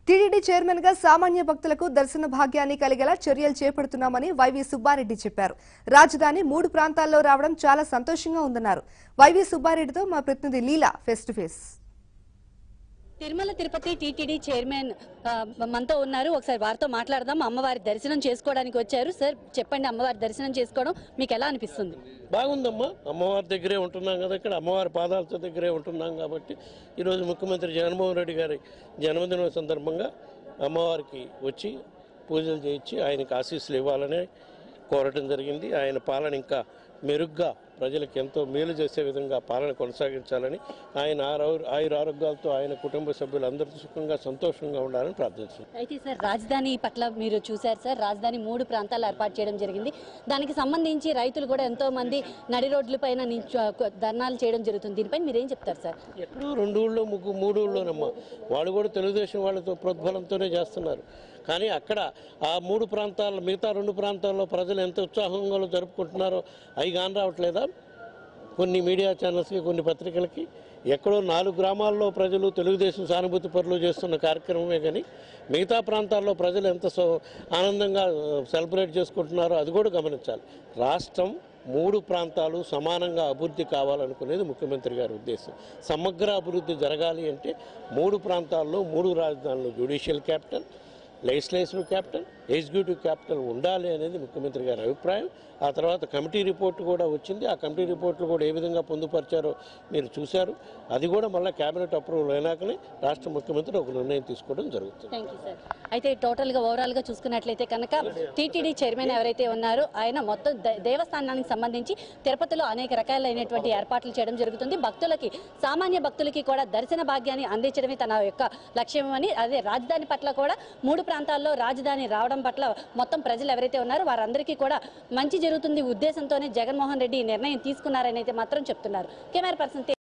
TTD chairman గా సామాన్య భక్తులకు దర్శన భాగ్యాన్ని కలిగేలా చర్యలు చేపడుతున్నామని వైవి సుబ్బారెడ్డి చెప్పారు రాజధాని మూడు ప్రాంతాల్లో రావడం చాలా సంతోషంగా ఉందన్నారు వైవి సుబ్బారెడ్డితో మా ప్రతినిధి Leela face to face Tirumala Tirupati TTD chairman ఆ, మనతో ఉన్నారు ఒకసారి వారితో మాట్లాడదాం అమ్మవారి దర్శనం చేసుకోవడానికి వచ్చారు సార్ చెప్పండి అమ్మవారి దర్శనం చేసుకోవడం మీకు ఎలా అనిపిస్తుంది బాగుందమ్మా అమ్మవారి దగ్గరే ఉంటున్నాం కదా ఇక్కడ అమ్మవారి పాదాలతో దగ్గరే ఉంటున్నాం కాబట్టి ఈరోజు ముఖ్యమంత్రి జగన్మోహన్ రెడ్డి గారి జన్మదినం సందర్భంగా అమ్మవారికి వచ్చి పూజలు చేయించి ఆయనకి ఆశీస్సులు ఇవ్వాలని కోరటం జరిగింది ఆయన పాలన ఇంకా మెరుగ్గా ప్రజలకు ఎంతో మేలు చేసే విధంగా పాలన కొనసాగించాలని ఆయన ఆరో- ఆయుర ఆరోగ్యాలతో ఆయన కుటుంబ సభ్యులు అందరితో సుఖంగా సంతోషంగా ఉండాలని ప్రార్థిస్తున్నాం అయితే సార్ రాజధాని పట్ల మీరు చూశారు సార్ రాజధాని మూడు ప్రాంతాలు ఏర్పాటు చేయడం జరిగింది దానికి సంబంధించి రైతులు కూడా ఎంతో మంది నడి రోడ్ల పైన నించో- ధర్నాలు చేయడం జరుగుతుంది దీనిపై మీరేం చెప్తారు సార్ ఎక్కడో రెండు ఊళ్ళో ముగ్గు మూడు ఊళ్ళోనమ్మా వాళ్ళు కూడా తెలుగుదేశం వాళ్ళతో ప్రోద్బలంతోనే చేస్తున్నారు కానీ అక్కడ ఆ మూడు ప్రాంతాల్లో మిగతా రెండు ప్రాంతాల్లో ప్రజలు ఎంత ఉత్సాహంగా జరుపుకుంటున్నారో అవి కాని రావట్లేదా కొన్ని మీడియా ఛానల్స్కి కొన్ని పత్రికలకి ఎక్కడో నాలుగు గ్రామాల్లో ప్రజలు తెలుగుదేశం సానుభూతి పరులు చేస్తున్న కార్యక్రమమే కానీ మిగతా ప్రాంతాల్లో ప్రజలు ఎంత సో ఆనందంగా సెలబ్రేట్ చేసుకుంటున్నారో అది కూడా గమనించాలి రాష్ట్రం మూడు ప్రాంతాలు సమానంగా అభివృద్ధి కావాలనుకునేది ముఖ్యమంత్రి గారి ఉద్దేశం సమగ్ర అభివృద్ధి జరగాలి అంటే మూడు ప్రాంతాల్లో మూడు రాజధానులు judicial capital legislative capital executive capital ఉండాలి అనేది ముఖ్యమంత్రి గారి అభిప్రాయం ఆ తర్వాత కమిటీ రిపోర్ట్ కూడా వచ్చింది ఆ కమిటీ రిపోర్ట్లు కూడా ఏ విధంగా పొందుపరిచారో మీరు చూశారు అది కూడా మళ్ళీ కేబినెట్ అప్రూవల్ అయినాకనే రాష్ట్ర ముఖ్యమంత్రి ఒక నిర్ణయం తీసుకోవడం జరుగుతుంది థ్యాంక్ యూ సార్ అయితే టోటల్ గా ఓవరాల్ గా చూసుకున్నట్లయితే కనుక టీటీడీ చైర్మన్ ఎవరైతే ఉన్నారో ఆయన మొత్తం ద- దేవస్థానానికి సంబంధించి తిరుపతిలో అనేక రకాలైనటువంటి ఏర్పాట్లు చేయడం జరుగుతుంది భక్తులకి సామాన్య భక్తులకి కూడా దర్శన భాగ్యాన్ని అందించడమే తన యొక్క లక్ష్యం అని అదే రాజధాని పట్ల కూడా మూడు ప్రాంతాల్లో రాజధాని రావడం పట్ల మొత్తం ప్రజలు ఎవరైతే ఉన్నారో వారందరికీ కూడా మంచి జరుగుతుంది ఉద్దేశంతోనే జగన్మోహన్ రెడ్డి ఈ నిర్ణయం తీసుకున్నారని అయితే మాత్రం చెప్తున్నారు కెమెరా పర్సన్